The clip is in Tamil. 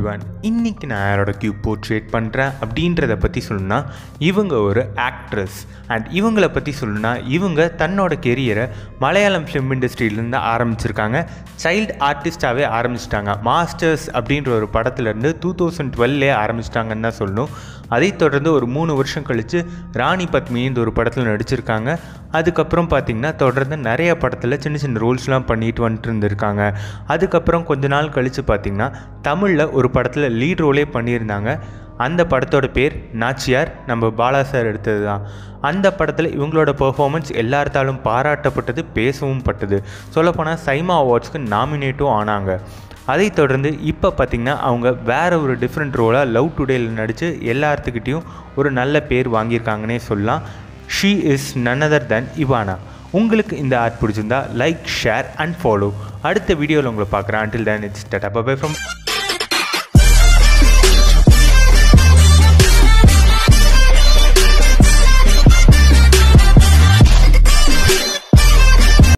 ஒன் இன்னைக்கு நான் யாரோட கியூப் போர்ட்ரேட் பண்ணுறேன் அப்படின்றத பற்றி சொல்லணும்னா இவங்க ஒரு ஆக்ட்ரஸ் அண்ட் இவங்கள பற்றி சொல்லணும்னா இவங்க தன்னோட கெரியரை மலையாளம் ஃபிலிம் இண்டஸ்ட்ரியிலேருந்து ஆரம்பிச்சிருக்காங்க சைல்டு ஆர்டிஸ்டாகவே ஆரம்பிச்சிட்டாங்க மாஸ்டர்ஸ் அப்படின்ற ஒரு படத்துலேருந்து டூ தௌசண்ட் டுவெல்லே ஆரம்பிச்சிட்டாங்கன்னு தான் சொல்லணும் அதைத் தொடர்ந்து ஒரு மூணு வருஷம் கழித்து ராணி பத்மினி இந்த ஒரு படத்தில் நடிச்சிருக்காங்க அதுக்கப்புறம் பார்த்திங்கன்னா தொடர்ந்து நிறைய படத்தில் சின்ன சின்ன ரோல்ஸ்லாம் பண்ணிட்டு வந்துட்டு இருந்திருக்காங்க அதுக்கப்புறம் கொஞ்ச நாள் கழித்து பார்த்திங்கன்னா தமிழில் ஒரு படத்தில் லீட் ரோலே பண்ணியிருந்தாங்க அந்த படத்தோட பேர் நாச்சியார் நம்ம பாலா சார் எடுத்தது தான் அந்த படத்தில் இவங்களோட பெர்ஃபார்மன்ஸ் எல்லார்த்தாலும் பாராட்டப்பட்டது பேசவும் பட்டது சொல்லப்போனால் சைமா அவார்ட்ஸ்க்கு நாமினேட்டும் ஆனாங்க அதைத் தொடர்ந்து இப்போ பார்த்திங்கன்னா அவங்க வேற ஒரு டிஃப்ரெண்ட் ரோலாக லவ் டுடேல நடித்து எல்லாத்துக்கிட்டேயும் ஒரு நல்ல பேர் வாங்கியிருக்காங்கன்னே சொல்லலாம் she is none other than Ivana உங்களுக்கு இந்த ஆர்ட் பிடிச்சிருந்தா லைக் ஷேர் அண்ட் ஃபாலோ அடுத்த வீடியோவில் உங்களை பார்க்குறேன் until then it's tata bye bye from